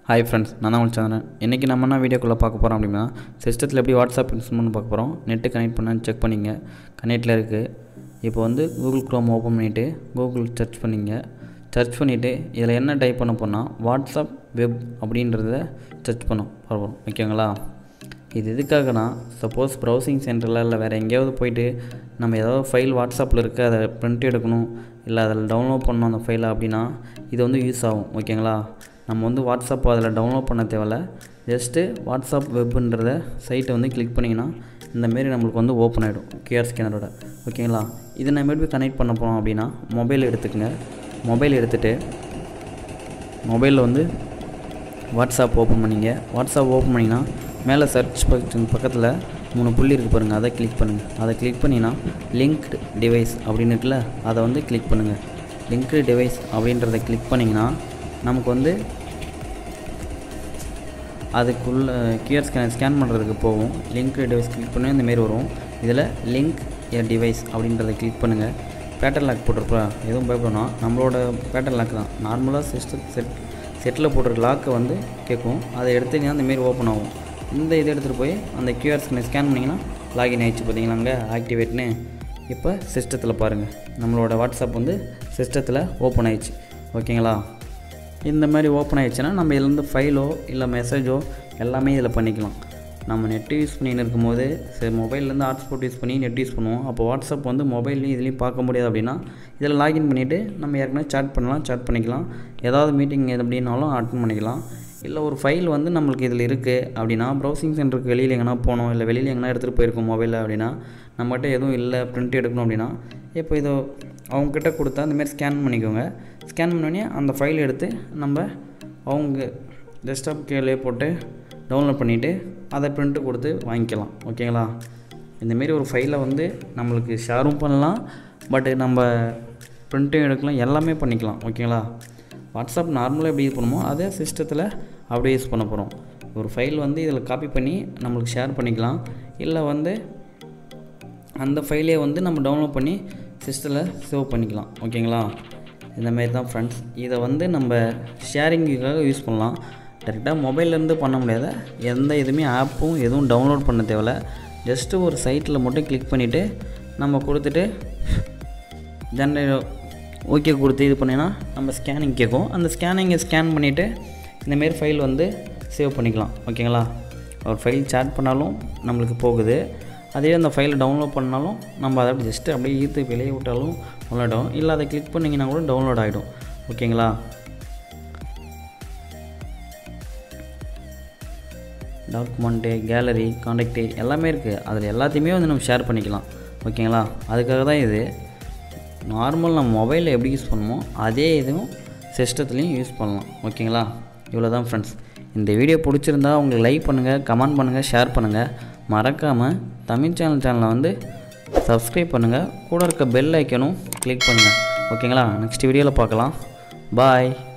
hi friends நான் தான் உங்களுக்கு சந்திரன் இன்றைக்கி நம்ம என்ன வீடியோக்குள்ளே பார்க்க போகிறோம் அப்படின்னா சிஸ்டத்தில் எப்படி வாட்ஸ்அப் இன்ஸ்டால் பண்ணி பார்க்க போகிறோம் நெட்டு கனெக்ட் பண்ணான்னு செக் பண்ணிங்க கனெக்டில் இருக்குது இப்போ வந்து கூகுள் க்ரோம் ஓப்பன் பண்ணிவிட்டு கூகுள் சர்ச் பண்ணிங்க சர்ச் பண்ணிவிட்டு இதில் என்ன டைப் பண்ண போனால் வாட்ஸ்அப் வெப் அப்படின்றத சர்ச் பண்ண போகிறோம் ஓகேங்களா இது எதுக்காகனா சப்போஸ் ப்ரௌசிங் சென்டரில் இல்லை வேறு எங்கேயாவது போயிட்டு நம்ம ஏதாவது ஃபைல் வாட்ஸ்அப்பில் இருக்க அதை பிரிண்ட் எடுக்கணும் இல்லை அதில் டவுன்லோட் பண்ணணும் அந்த ஃபைலை அப்படின்னா இது வந்து யூஸ் ஆகும் ஓகேங்களா நம்ம வந்து வாட்ஸ்அப் அதில் டவுன்லோட் பண்ண தேவையில்ல ஜஸ்ட்டு வாட்ஸ்அப் வெப்புன்றத சைட்டை வந்து கிளிக் பண்ணிங்கன்னா இந்தமாரி நம்மளுக்கு வந்து ஓப்பன் ஆகிடும் கியூஆர் ஸ்கேனரோட ஓகேங்களா இதை நம்ம எப்படி கனெக்ட் பண்ண போகிறோம் அப்படின்னா மொபைல் எடுத்துக்கங்க மொபைல் எடுத்துகிட்டு மொபைலில் வந்து வாட்ஸ்அப் ஓப்பன் பண்ணிங்க வாட்ஸ்அப் ஓப்பன் பண்ணிங்கன்னா மேலே சர்ச் பக்கத்து பக்கத்தில் மூணு புள்ளி இருக்குது பாருங்கள் அதை கிளிக் பண்ணுங்கள் அதை கிளிக் பண்ணிங்கன்னா லிங்க்டு டிவைஸ் அப்படின்னு இருக்குல்ல அதை வந்து கிளிக் பண்ணுங்கள் லிங்க்டு டிவைஸ் அப்படின்றத கிளிக் பண்ணிங்கன்னா நமக்கு வந்து அதுக்குள்ளே கியூஆர் ஸ்கேன் ஸ்கேன் பண்ணுறதுக்கு போகும் லிங்க் டிவைஸ் கிளிக் பண்ணி இந்தமாரி வரும் இதில் லிங்க் ஏ டிவைஸ் அப்படின்றத கிளிக் பண்ணுங்கள் பேட்டர் லாக் போட்டிருப்பா எதுவும் பயப்படணும் நம்மளோட பேட்டர் லாக் தான் நார்மலாக சிஸ்டம் செட் செட்டில் போட்டிருக்க லாக்கை வந்து கேட்கும் அதை எடுத்தீங்கன்னா இந்தமாரி ஓப்பன் ஆகும் இந்த இதை எடுத்துகிட்டு போய் அந்த கியூஆர் ஸ்கேனை ஸ்கேன் பண்ணிங்கன்னா லாகின் ஆகிடுச்சு பார்த்தீங்களா அங்கே ஆக்டிவேட்னு இப்போ சிஸ்டத்தில் பாருங்கள் நம்மளோட வாட்ஸ்அப் வந்து சிஸ்டத்தில் ஓப்பன் ஆயிடுச்சு ஓகேங்களா இந்த மாதிரி ஓப்பன் ஆயிடுச்சுன்னா நம்ம இதுலேருந்து ஃபைலோ இல்லை மெசேஜோ எல்லாமே இதில் பண்ணிக்கலாம் நம்ம நெட் யூஸ் பண்ணின்னு இருக்கும்போது சரி மொபைல்லேருந்து ஹாட்ஸ்பாட் யூஸ் பண்ணி நெட் யூஸ் பண்ணுவோம் அப்போ வாட்ஸ்அப் வந்து மொபைல்லையும் இதுலேயும் பார்க்க முடியாது அப்படின்னா இதில் லாகின் பண்ணிவிட்டு நம்ம ஏற்கனவே சாட் பண்ணலாம் சாட் பண்ணிக்கலாம் ஏதாவது மீட்டிங் எது அப்படின்னாலும் அட்டன் பண்ணிக்கலாம் இல்லை ஒரு ஃபைல் வந்து நம்மளுக்கு இதில் இருக்குது அப்படின்னா ப்ரௌசிங் சென்டருக்கு வெளியில் எங்கன்னா போனோம் இல்லை வெளியில் எங்கன்னா எடுத்துகிட்டு போயிருக்கோம் மொபைலில் அப்படின்னா நம்மகிட்ட எதுவும் இல்லை பிரிண்ட் எடுக்கணும் அப்படின்னா இப்போ இதோ அவங்கக்கிட்ட கொடுத்தா இந்தமாரி ஸ்கேன் பண்ணிக்கோங்க ஸ்கேன் பண்ணோடனே அந்த ஃபைல் எடுத்து நம்ம அவங்க டெஸ்க்டாப் கீழே போட்டு டவுன்லோட் பண்ணிவிட்டு அதை பிரிண்ட்டு கொடுத்து வாங்கிக்கலாம் ஓகேங்களா இந்தமாரி ஒரு ஃபைலை வந்து நம்மளுக்கு ஷேரும் பண்ணலாம் பட்டு நம்ம பிரிண்ட்டும் எடுக்கலாம் எல்லாமே பண்ணிக்கலாம் ஓகேங்களா வாட்ஸ்அப் நார்மலாக எப்படி யூஸ் பண்ணுமோ அதே சிஸ்டத்தில் அப்படியே யூஸ் பண்ண போகிறோம் ஒரு ஃபைல் வந்து இதில் காப்பி பண்ணி நம்மளுக்கு ஷேர் பண்ணிக்கலாம் இல்லை வந்து அந்த ஃபைலே வந்து நம்ம டவுன்லோட் பண்ணி சிஸ்டத்தில் சேவ் பண்ணிக்கலாம் ஓகேங்களா இந்தமாரி தான் ஃப்ரெண்ட்ஸ் இதை வந்து நம்ம ஷேரிங்குக்காக யூஸ் பண்ணலாம் டேரெக்டாக மொபைல்லேருந்து பண்ண முடியாத எந்த இதுவுமே ஆப்பும் எதுவும் டவுன்லோட் பண்ண தேவையில்ல ஜஸ்ட்டு ஒரு சைட்டில் மட்டும் கிளிக் பண்ணிவிட்டு நம்ம கொடுத்துட்டு ஜென்ரே ஓகே கொடுத்து இது பண்ணினா நம்ம ஸ்கேனிங் கேட்கும் அந்த ஸ்கேனிங்கை ஸ்கேன் பண்ணிவிட்டு இந்தமாரி ஃபைல் வந்து சேவ் பண்ணிக்கலாம் ஓகேங்களா ஒரு ஃபைல் சேட் பண்ணாலும் நம்மளுக்கு போகுது அதே அந்த ஃபைலை டவுன்லோட் பண்ணாலும் நம்ம அதை அப்படி ஜஸ்ட்டு அப்படியே ஈர்த்து வெளியே விட்டாலும் டவுன்லோட் இல்லை அதை கிளிக் பண்ணிங்கன்னா கூட டவுன்லோட் ஆகிடும் ஓகேங்களா டாக்குமெண்ட்டு கேலரி காண்டாக்டு எல்லாமே இருக்குது அதில் எல்லாத்தையுமே வந்து நம்ம ஷேர் பண்ணிக்கலாம் ஓகேங்களா அதுக்காக தான் இது நார்மல் நம்ம மொபைலில் எப்படி யூஸ் பண்ணுமோ அதே இதுவும் சிஸ்டத்துலேயும் யூஸ் பண்ணலாம் ஓகேங்களா இவ்வளோ தான் ஃப்ரெண்ட்ஸ் இந்த வீடியோ பிடிச்சிருந்தா உங்களுக்கு லைக் பண்ணுங்கள் கமெண்ட் பண்ணுங்கள் ஷேர் பண்ணுங்கள் மறக்காமல் தமிழ் சேனல் சேனலை வந்து சப்ஸ்கிரைப் பண்ணுங்கள் கூட இருக்க பெல் ஐக்கனும் கிளிக் பண்ணுங்கள் ஓகேங்களா நெக்ஸ்ட் வீடியோவில் பார்க்கலாம் பாய்